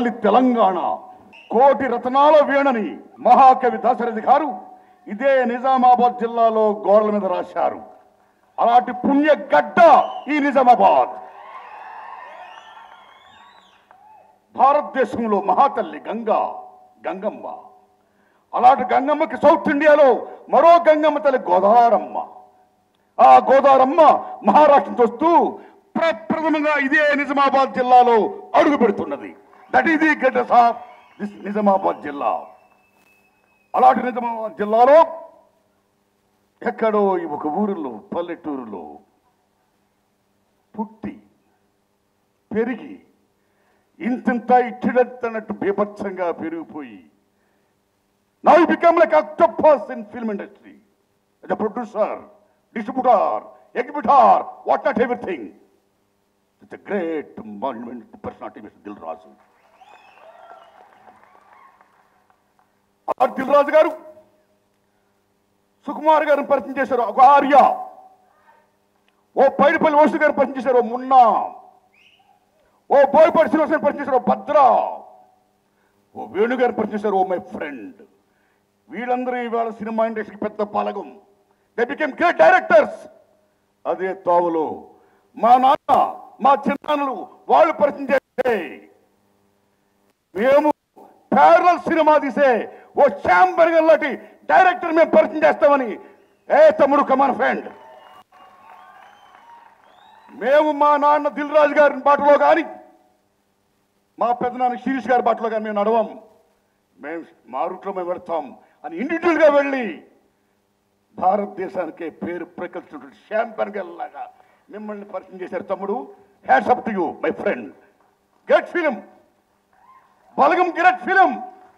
తల్లి తెలంగాణ కోటి రత్నాల వీణని మహాకవి దశరథి గారు ఇదే నిజామాబాద్ జిల్లాలో గోడల మీద రాశారు అలాంటి పుణ్య గడ్డ ఈ నిజామాబాద్ భారతదేశంలో మహాతల్లి గంగా గంగమ్మ అలాంటి గంగమ్మకి సౌత్ ఇండియాలో మరో గంగమ్మ తల్లి గోదారమ్మ ఆ గోదారమ్మ మహారాష్ట్ర నుంచి వస్తూ ప్రప్రథమంగా ఇదే నిజామాబాద్ జిల్లాలో అడుగు పెడుతున్నది that is the gates of this Nizamabad జిల్లా అలాంటి నిజామాబాద్ జిల్లాలో ఎక్కడో ఈ ఒక ఊరిలో పల్లెటూరులో పుట్టి పెరిగి ఇంతింత ఇట్టిడన్నట్టు బీభత్సంగా పెరిగిపోయి now become like octopus in film industry as a producer, distributor, exhibitor, what not everything. It's a great monument to personality, Mr. Dil Razu. ఆ దిల్ రాజు గారు సుకుమార్ గారిని పరిచయం చేశారు ఒక ఆర్య ఓ పైడిపల్లి ఓసు గారిని పరిచయం చేశారు ఓ మున్నా ఓ బోయపాటి శ్రీనివాసన్ పరిచయం చేశారు ఓ భద్ర ఓ వేణు గారిని పరిచయం చేశారు ఓ మై ఫ్రెండ్ వీళ్ళందరూ ఇవాళ సినిమా ఇండస్ట్రీకి పెద్ద పాలకం దే బికెమ్ గ్రేట్ డైరెక్టర్స్ అదే తోవలో మా నాన్న మా చిన్నాన్నలు వాళ్ళు పరిచయం చేస్తే మేము ప్యారల్ సినిమా తీసే ఓ శ్యామ్ బెర్గర్ లాంటి డైరెక్టర్ మేము పరిచయం చేస్తామని ఏ తమ్ముడు కమాన్ ఫ్రెండ్ మేము మా నాన్న దిల్ రాజు గారి బాటలో కానీ మా పెద్దనాన్న శిరీష్ గారి బాటలో కానీ మేము నడవం మేము మా రూట్లో మేము వెళ్తాం అని ఇండివిజువల్ గా వెళ్ళి భారతదేశానికే పేరు ప్రకటించినటువంటి షాంపన్ లాగా మిమ్మల్ని పరిచయం చేశారు తమ్ముడు hats up to you my friend get film Balagam great film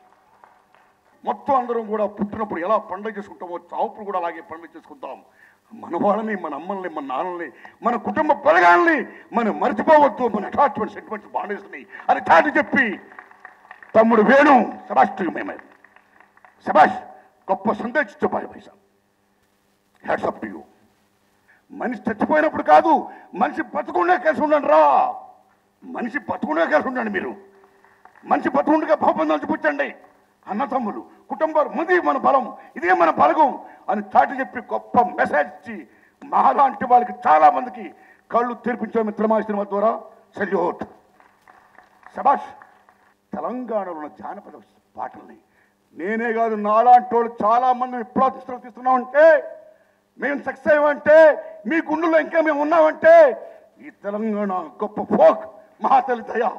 మొత్తం అందరం కూడా పుట్టినప్పుడు ఎలా పండుగ చేసుకుంటామో చావుప్పుడు కూడా అలాగే పండుగ చేసుకుంటాం మన వాళ్ళని మన అమ్మల్ని మన నాన్నల్ని మన కుటుంబ బలగాల్ని మనం మర్చిపోవద్దు మన అటాచ్మెంట్ సెంటిమెంట్స్ బాండేస్తుంది అని తాటి చెప్పి తమ్ముడు వేణు శబాష్ టు మేమే శబాష్ గొప్ప సందేశించు బాయ్ పైసా హ్యాట్స్ అప్ టు యూ మనిషి చచ్చిపోయినప్పుడు కాదు మనిషి బతుకుండా కలిసి ఉండండి రా మనిషి బతుకుండా కలిసి ఉండండి మీరు మనిషి బతుకుండగా భవబంధాలు చూపించండి అన్న తమ్ముడు కుటుంబాలు ముందు మన బలం ఇదే మన బలగం అని చాటి చెప్పి గొప్ప మెసేజ్ ఇచ్చి మహాలాంటి వాళ్ళకి చాలా మందికి కళ్ళు తెరిపించే మిత్రమా సినిమా ద్వారా సెల్యూట్ శబాష్ తెలంగాణలో ఉన్న జానపద పాటల్ని నేనే కాదు నాలాంటి వాళ్ళు చాలా మంది విప్లవ చిత్రాలు తీస్తున్నామంటే మేము సక్సెస్ అయ్యామంటే మీ గుండెల్లో ఇంకా మేము ఉన్నామంటే ఈ తెలంగాణ గొప్ప ఫోక్ మహాతల్లి దయ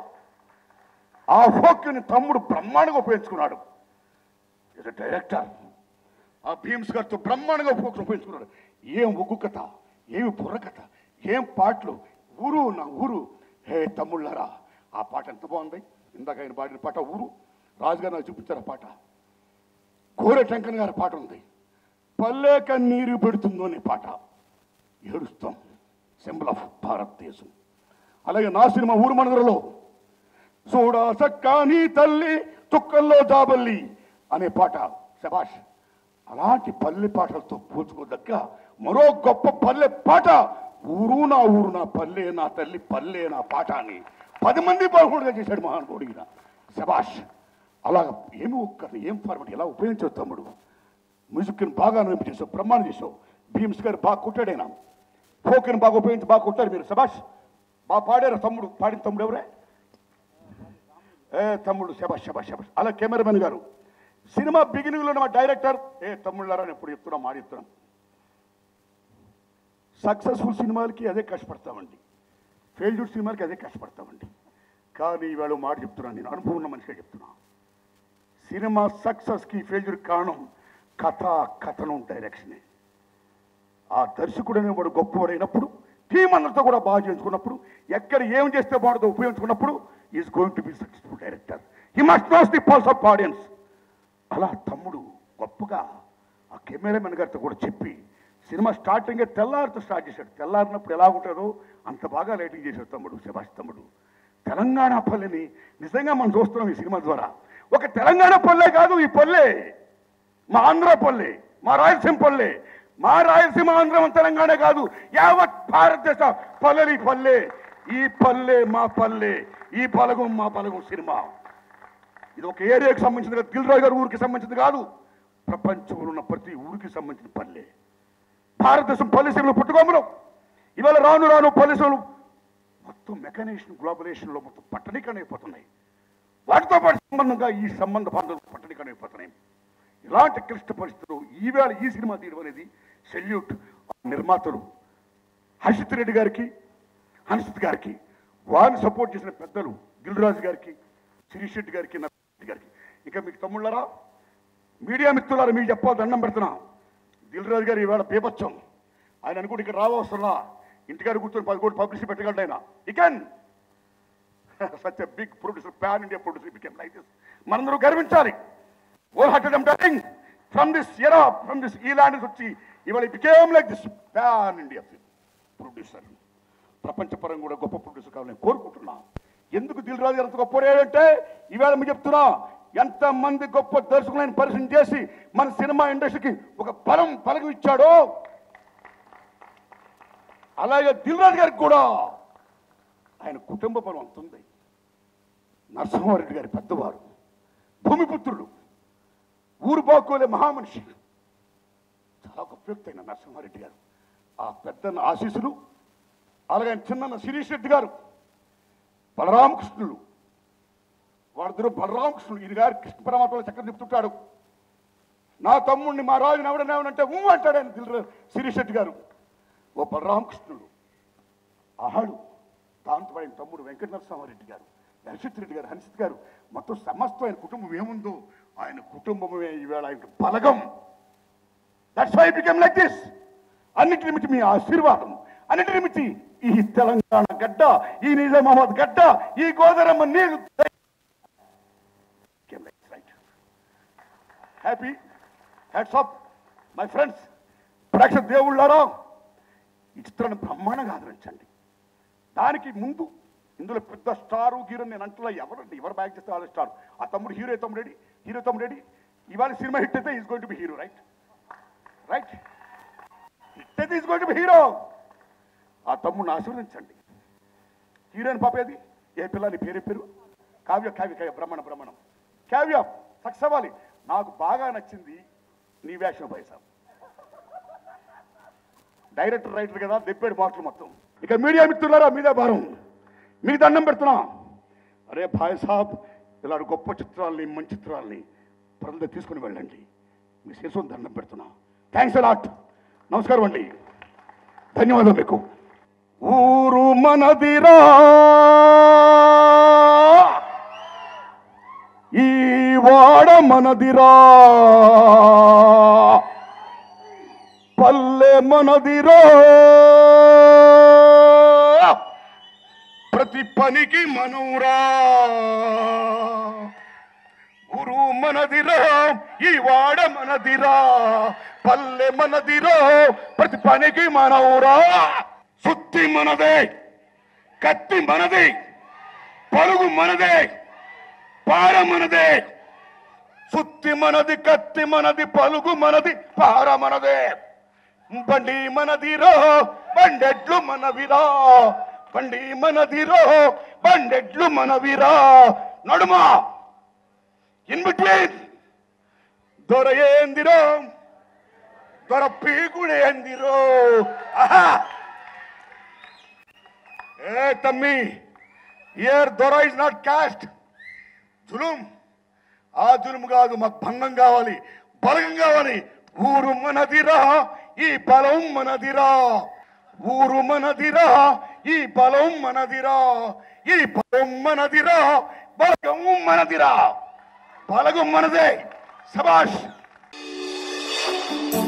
ఆ ఫోక్ని తమ్ముడు బ్రహ్మాండంగా ఉపయోగించుకున్నాడు ఇస్ డైరెక్టర్ ఆ భీమ్స్ గారితో బ్రహ్మాండంగా ఫోక్స్ ఉపయోగించుకున్నాడు ఏం ఒగ్గు కథ ఏమి బుర్ర కథ ఏం పాటలు ఊరు నా ఊరు హే తమ్ముళ్ళరా ఆ పాట ఎంత బాగుంది ఇందాక ఆయన పాడిన పాట ఊరు రాజుగారు నాకు చూపించారు ఆ పాట కోరే టెంకన్ గారి పాట ఉంది పల్లె కన్నీరు పెడుతుందో అనే పాట ఏడుస్తాం సింబల్ ఆఫ్ భారతదేశం అలాగే నా సినిమా ఊరు మనదరలో చూడా సక్కా నీ తల్లి తుక్కల్లో జాబల్లి అనే పాట శబాష్ అలాంటి పల్లె పాటలతో పోల్చుకోదగ్గ మరో గొప్ప పల్లె పాట ఊరు నా ఊరు నా పల్లె నా తల్లి పల్లె నా పాట అని పది మంది బాగుడుగా చేశాడు మహానుభావుడు ఈయన శబాష్ అలాగ ఏమి ఒక్క ఏం ఫార్మట్ ఎలా ఉపయోగించావు తమ్ముడు మ్యూజిక్ని బాగా నడిపి చేసావు బ్రహ్మాండం చేసావు భీమ్స్ గారు బాగా కొట్టాడైనా ఫోక్ని బాగా ఉపయోగించి బాగా కొట్టారు మీరు శబాష్ బాగా పాడారు తమ్ముడు పాడిన తమ్ముడు ఎవరే ఏ తమ్ముడు శబాష్ శబాష్ శబాష్ అలా కెమెరామెన్ గారు సినిమా బిగినింగ్ లో మా డైరెక్టర్ ఏ తమ్ముళ్ళారా అని ఎప్పుడు చెప్తున్నాం మాట చెప్తున్నాం సక్సెస్ఫుల్ సినిమాలకి అదే కష్టపడతామండి ఫెయిల్యూర్ సినిమాలకి అదే కష్టపడతామండి కానీ ఇవాళ మాట చెప్తున్నాను నేను అనుభవం ఉన్న మనిషిగా చెప్తున్నా సినిమా సక్సెస్కి ఫెయిల్యూర్ కారణం కథ కథనం డైరెక్షనే ఆ దర్శకుడు అనేవాడు గొప్పవాడైనప్పుడు టీం అందరితో కూడా బాగా చేయించుకున్నప్పుడు ఎక్కడ ఏం చేస్తే బాగుంటుందో ఉపయోగించుకున్నప్పుడు is going to be successful director he must knows the pulse of audience అలా తమ్ముడు గొప్పగా ఆ కెమెరామెన్ గారితో కూడా చెప్పి సినిమా స్టార్టింగే తెల్లారితో స్టార్ట్ చేశాడు తెల్లారినప్పుడు ఎలా ఉంటుందో అంత బాగా లైటింగ్ చేశాడు తమ్ముడు శభాష్ తమ్ముడు తెలంగాణ పల్లెని నిజంగా మనం చూస్తున్నాం ఈ సినిమా ద్వారా ఒక తెలంగాణ పల్లె కాదు ఈ పల్లె మా ఆంధ్ర పల్లె మా రాయలసీమ పల్లె మా రాయలసీమ ఆంధ్ర తెలంగాణ కాదు యావత్ భారతదేశ పల్లెలు ఈ పల్లె ఈ పల్లె మా పల్లె ఈ పలగం మా పలగం సినిమా ఇది ఒక ఏరియాకి సంబంధించింది కాదు దిల్ రాజు గారి ఊరికి సంబంధించింది కాదు ప్రపంచంలో ఉన్న ప్రతి ఊరికి సంబంధించిన పల్లె భారతదేశం పల్లెసీమలు పుట్టుకోమడం ఇవాళ రాను రాను పల్లెసీమలు మొత్తం మెకనైజేషన్ గ్లోబలైజేషన్లో మొత్తం పట్టణీకరణ అయిపోతున్నాయి వాటితో పాటు సంబంధంగా ఈ సంబంధ బాంధవులు పట్టణీకరణ అయిపోతున్నాయి ఇలాంటి క్లిష్ట పరిస్థితులు ఈవేళ ఈ సినిమా తీయడం అనేది సెల్యూట్ నిర్మాతలు హర్షిత్ రెడ్డి గారికి హన్సిత్ గారికి వారిని సపోర్ట్ చేసిన పెద్దలు దిల్రాజు గారికి శిరీష్ రెడ్డి గారికి నరేష్ గారికి ఇక మీకు తమ్ముళ్ళరా మీడియా మిత్రులారా మీకు చెప్పాలి దండం పెడుతున్నా దిల్రాజు గారు ఈవేళ బీభత్సం ఆయన అనుకుంటే ఇక్కడ రావస్తున్నా ఇంటికాడ కూర్చొని పది కోట్లు పబ్లిసిటీ పెట్టగలడు ఆయన ఈ can such big producer pan India producer became like this మనందరూ గర్వించాలి wholehearted I'm telling from this era from this ఈ ల్యాండ్ వచ్చి ఇవాళ became like this pan India producer ప్రపంచపరంగా కూడా గొప్ప ప్రొడ్యూసర్ కావాలని కోరుకుంటున్నా ఎందుకు దిల్ రాజు గారు అంత గొప్పవాడంటే ఈవేళ మీకు చెప్తున్నా ఎంతమంది గొప్ప దర్శకులను పరిచయం చేసి మన సినిమా ఇండస్ట్రీకి ఒక బలం బలగం ఇచ్చాడో అలాగే దిల్ రాజు గారికి కూడా ఆయన కుటుంబ బలం అంత ఉంది నరసింహారెడ్డి గారి పెద్దవారు భూమిపుత్రుడు ఊరు బాకోలే మహామనిషి చాలా గొప్ప వ్యక్తి అయిన నరసింహారెడ్డి గారు ఆ పెద్దన్న ఆశీస్సులు అలాగే ఆయన చిన్న శిరీష్ రెడ్డి గారు బలరామకృష్ణులు వాళ్ళిద్దరు బలరామకృష్ణులు ఇది గారు కృష్ణ పరమాత్మలో చక్కర చెప్తుంటాడు నా తమ్ముడిని మా రాజుని ఎవడనేవనంటే ఊ అంటాడు ఆయన దిల్ శిరీష్ రెడ్డి గారు ఓ బలరామకృష్ణుడు ఆహాడు దాంతో ఆయన తమ్ముడు వెంకట నరసింహారెడ్డి గారు హర్షిత్ రెడ్డి గారు హన్సిత్ గారు మొత్తం సమస్తం ఆయన కుటుంబం ఏముందో ఆయన కుటుంబమే ఈవేళ ఆయన Balagam that's why become like this అన్నిటిని మించి మీ ఆశీర్వాదం అన్నిటిని మించి ఈ తెలంగాణ గడ్డ ఈ నిజామాబాద్ గడ్డ ఈ గోదారమ్మ నీళ్లు happy hats off my friends ప్రేక్షక దేవుళ్ళారా ఈ చిత్రాన్ని బ్రహ్మాండంగా ఆదరించండి దానికి ముందు ఇందులో పెద్ద స్టారు హీరో నేను అంటున్నా ఎవరండి ఎవరు బ్యాక్ చేస్తే వాళ్ళ స్టార్ ఆ తమ్ముడు హీరో తమ్ముడు రెడీ హీరో తమ్ముడు రెడీ ఇవాళ సినిమా హిట్ అయితే is going to be hero right right hit అయితే is going to be hero ఆ తమ్ముడిని ఆశీర్వదించండి హీరోయిన్ పాప ఏది ఏ పిల్ల నీ పేరు పేరు కావ్య కావ్య కావ్య బ్రహ్మణ బ్రహ్మణం కావ్య సక్సెస్ అవ్వాలి నాకు బాగా నచ్చింది నీ వేషం పైసా డైరెక్టర్ రైటర్ కదా దెప్పాడు బాటలు మొత్తం ఇక మీడియా మిత్రులారా మీదే భారం మీకు దండం పెడుతున్నా అరే భాయ్ సాబ్ ఇలాంటి గొప్ప చిత్రాలని మంచి చిత్రాలని ప్రజల దగ్గర తీసుకుని వెళ్ళండి మీ శిశువుని దండం పెడుతున్నా థ్యాంక్స్ అలాట్ నమస్కారం అండి ధన్యవాదం మీకు ఊరు మనదిరా ఈ వాడ మనదిరా పల్లె మనదిరా ప్రతి పనికి మనవురా గురు మనదిరా ఈ వాడ మనదిరా పల్లె మనదిరా ప్రతి పనికి మనవురా సుత్తి మనదే కత్తి మనది పలుగు మనదే పార మనదే సుత్తి మనది కత్తి మనది పలుగు మనది పార మనదే బండి మనదిరో బండెడ్లు మనవిరా బండి మనదిరో బండెడ్లు మనవిరా నడుమా ఇన్ బిట్వీన్ దొర ఏందిరో దొర పీకుడు ఏందిరో ఆహా ఏ తమ్మి ఇయర్ దొర ఇస్ నాట్ కాస్ట్ జులుం ఆ జులుం కాదు మాకు భంగం కావాలి బలగం కావాలి ఊరు మనదిరా ఈ బలం మనదిరా ఊరు మనదిరా ఈ బలం మనదిరా ఈ బలం మనదిరా బలగం మనదిరా బలగం మనదే సబాష్